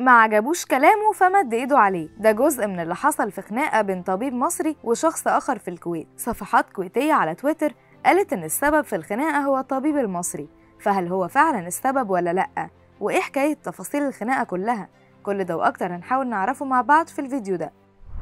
ما عجبوش كلامه فمد ايده عليه ده جزء من اللي حصل في خناقة بين طبيب مصري وشخص آخر في الكويت صفحات كويتية على تويتر قالت إن السبب في الخناقة هو الطبيب المصري فهل هو فعلا السبب ولا لأ؟ وإيه حكاية تفاصيل الخناقة كلها؟ كل ده وأكتر هنحاول نعرفه مع بعض في الفيديو ده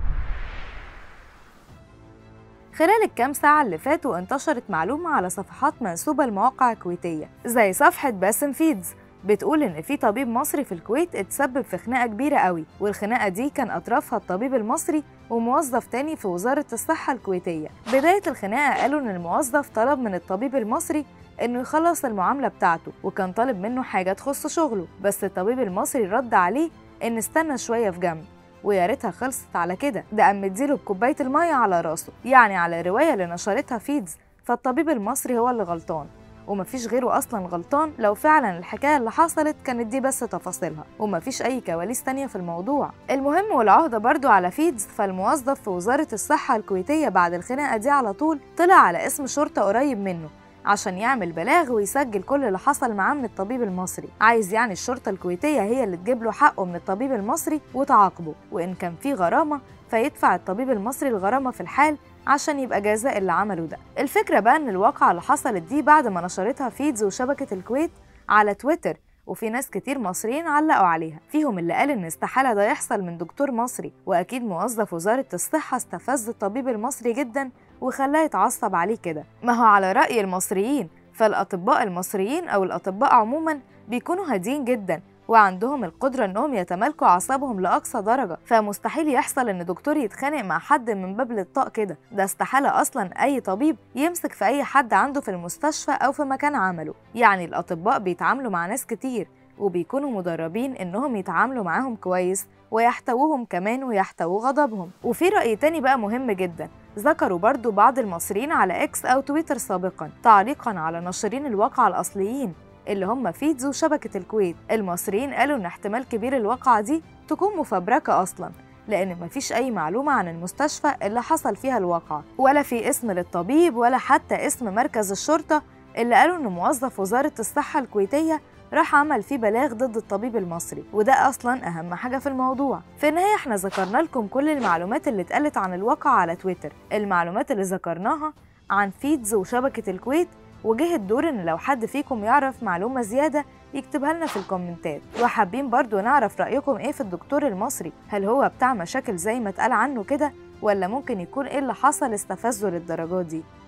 خلال الكام ساعة اللي فاتوا انتشرت معلومة على صفحات منسوبة لمواقع كويتية زي صفحة باسم فيدز بتقول إن في طبيب مصري في الكويت اتسبب في خناقة كبيرة قوي والخناقة دي كان أطرافها الطبيب المصري وموظف تاني في وزارة الصحة الكويتية بداية الخناقة قالوا إن الموظف طلب من الطبيب المصري إنه يخلص المعاملة بتاعته وكان طالب منه حاجة تخص شغله بس الطبيب المصري رد عليه إن استنى شوية في جنب ويا ريتها خلصت على كده ده قام مديله بكوبايه الميه على راسه يعني على الروايه اللي نشرتها فيدز فالطبيب المصري هو اللي غلطان ومفيش غيره اصلا غلطان لو فعلا الحكايه اللي حصلت كانت دي بس تفاصيلها ومفيش اي كواليس تانية في الموضوع المهم والعهده برضو على فيدز فالموظف في وزاره الصحه الكويتيه بعد الخناقه دي على طول طلع على اسم شرطه قريب منه عشان يعمل بلاغ ويسجل كل اللي حصل معاه من الطبيب المصري عايز يعني الشرطة الكويتية هي اللي تجيب له حقه من الطبيب المصري وتعاقبه وإن كان في غرامة فيدفع الطبيب المصري الغرامة في الحال عشان يبقى جزاء اللي عمله ده الفكرة بقى إن الواقعة اللي حصلت دي بعد ما نشرتها فيدز وشبكة الكويت على تويتر وفي ناس كتير مصريين علقوا عليها فيهم اللي قال ان استحالة ده يحصل من دكتور مصري واكيد موظف وزارة الصحة استفز الطبيب المصري جدا وخلاه يتعصب عليه كده ما هو على رأي المصريين فالأطباء المصريين أو الأطباء عموما بيكونوا هادين جدا وعندهم القدرة إنهم يتمالكوا أعصابهم لأقصى درجة فمستحيل يحصل إن دكتور يتخانق مع حد من باب الإطاء كده ده استحالة أصلا أي طبيب يمسك في أي حد عنده في المستشفى أو في مكان عمله يعني الأطباء بيتعاملوا مع ناس كتير وبيكونوا مدربين إنهم يتعاملوا معاهم كويس ويحتووهم كمان ويحتووا غضبهم وفي رأي تاني بقى مهم جدا ذكروا برضو بعض المصريين على اكس او تويتر سابقا تعليقا على ناشرين الواقعة الاصليين اللي هم فيدز وشبكة الكويت المصريين قالوا ان احتمال كبير الواقعة دي تكون مفبركة اصلا لان مفيش اي معلومة عن المستشفى اللي حصل فيها الواقعة ولا في اسم للطبيب ولا حتى اسم مركز الشرطة اللي قالوا ان موظف وزارة الصحة الكويتية راح عمل فيه بلاغ ضد الطبيب المصري وده اصلا اهم حاجه في الموضوع في النهايه احنا ذكرنا لكم كل المعلومات اللي اتقالت عن الواقع على تويتر المعلومات اللي ذكرناها عن فيدز وشبكه الكويت وجه الدور ان لو حد فيكم يعرف معلومه زياده يكتبها لنا في الكومنتات وحابين برضو نعرف رايكم ايه في الدكتور المصري هل هو بتاع مشاكل زي ما اتقال عنه كده ولا ممكن يكون ايه اللي حصل استفزه للدرجات دي